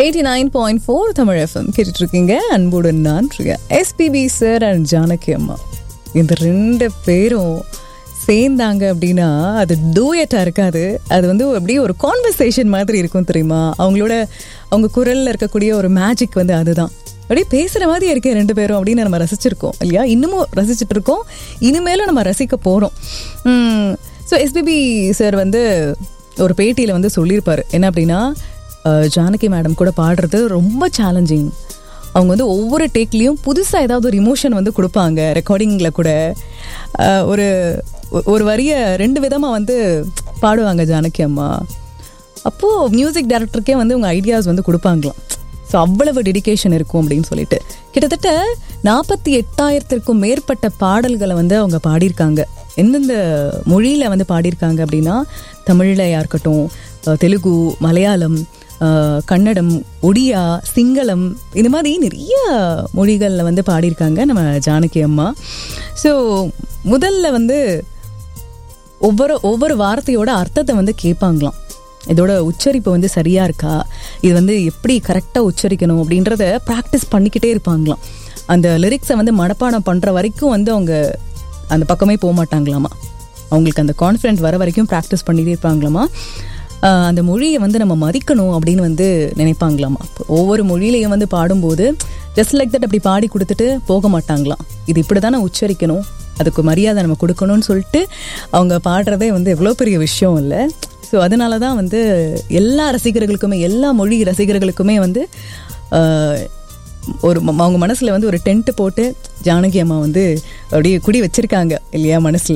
eighty nine point four Tamil FM கேட்டுட்டு இருக்கீங்க அன்புடன் நான் Priya SPB sir and Janaki அம்மா இந்த ரெண்டு பேரும் சேர்ந்தாங்க அப்படின்னா அது டூயட்டாக இருக்காது அது வந்து அப்படியே ஒரு கான்வர்சேஷன் மாதிரி இருக்கும் தெரியுமா அவங்களோட அவங்க குரலில் இருக்கக்கூடிய ஒரு மேஜிக் வந்து அதுதான் அப்படியே பேசுகிற மாதிரி இருக்கே ரெண்டு பேரும் அப்படின்னு நம்ம ரசிச்சிருக்கோம் இல்லையா இன்னமும் ரசிச்சுட்டு இருக்கோம் இனிமேலும் நம்ம ரசிக்க போகிறோம் ஸோ எஸ்பிபி சார் வந்து ஒரு பேட்டியில் வந்து சொல்லியிருப்பாரு என்ன அப்படின்னா அஹ், ஜானகி மேடம் கூட பாடுறது ரொம்ப சேலஞ்சிங் அவங்க வந்து ஒவ்வொரு டேக்லேயும் புதுசாக ஏதாவது ஒரு இமோஷன் வந்து கொடுப்பாங்க ரெக்கார்டிங்கில் கூட அஹ், ஒரு ஒ- ஒரு வரிய ரெண்டு விதமாக வந்து பாடுவாங்க ஜானகி அம்மா அப்போது மியூசிக் டைரக்டருக்கே வந்து உங்கள் ஐடியாஸ் வந்து கொடுப்பாங்களாம் ஸோ அவ்வளவு டெடிகேஷன் இருக்கும் அப்படின்னு சொல்லிட்டு கிட்டத்தட்ட நாற்பத்தி எட்டாயிரத்திற்கும் மேற்பட்ட பாடல்களை வந்து அவங்க பாடியிருக்காங்க எந்தெந்த மொழியில் வந்து பாடியிருக்காங்க அப்படின்னா தமிழ்லையா இருக்கட்டும் அஹ் தெலுங்கு மலையாளம் அஹ் கன்னடம் ஒடியா சிங்களம் இந்த மாதிரி நிறைய மொழிகளில் வந்து பாடியிருக்காங்க நம்ம ஜானகி அம்மா ஸோ முதல்ல வந்து ஒவ்வொரு ஒவ்வொரு வார்த்தையோட அர்த்தத்தை வந்து கேட்பாங்களாம் இதோட உச்சரிப்பு வந்து சரியா இருக்கா இது வந்து எப்படி கரெக்டாக உச்சரிக்கணும் அப்படின்றத ப்ராக்டிஸ் பண்ணிக்கிட்டே இருப்பாங்களாம் அந்த லிரிக்ஸை வந்து மனப்பாடம் பண்ணுற வரைக்கும் வந்து அவங்க அந்த பக்கமே போக மாட்டாங்களாமா அவங்களுக்கு அந்த கான்ஃபிடென்ட் வர வரைக்கும் ப்ராக்டிஸ் பண்ணிட்டே இருப்பாங்களாமா ஆஹ் அந்த மொழியை வந்து நம்ம மதிக்கணும் அப்படின்னு வந்து நினைப்பாங்களாமா இப்போ ஒவ்வொரு மொழியிலையும் வந்து பாடும்போது ஜஸ்ட் லைக் தட் அப்படி பாடி கொடுத்துட்டு போக மாட்டாங்களாம் இது இப்படி தானே உச்சரிக்கணும் அதுக்கு மரியாதை நம்ம கொடுக்கணும்னு சொல்லிட்டு அவங்க பாடுறதே வந்து எவ்வளோ பெரிய விஷயம் இல்லை ஸோ அதனால தான் வந்து எல்லா ரசிகர்களுக்குமே எல்லா மொழி ரசிகர்களுக்குமே வந்து ஆஹ், ஒரு ம- அவங்க மனசில் வந்து ஒரு டென்ட் போட்டு ஜானகி அம்மா வந்து அப்படியே குடி வச்சிருக்காங்க இல்லையா மனசில்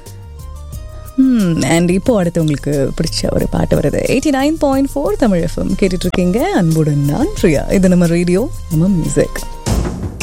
அண்ட் இப்போ அடுத்து உங்களுக்கு பிடிச்ச ஒரு பாட்டு வருது eighty nine point four Tamil FM கேட்டுட்டு இருக்கீங்க அன்புடன் நான் பிரியா இது நம்ம ரேடியோ நம்ம மியூசிக்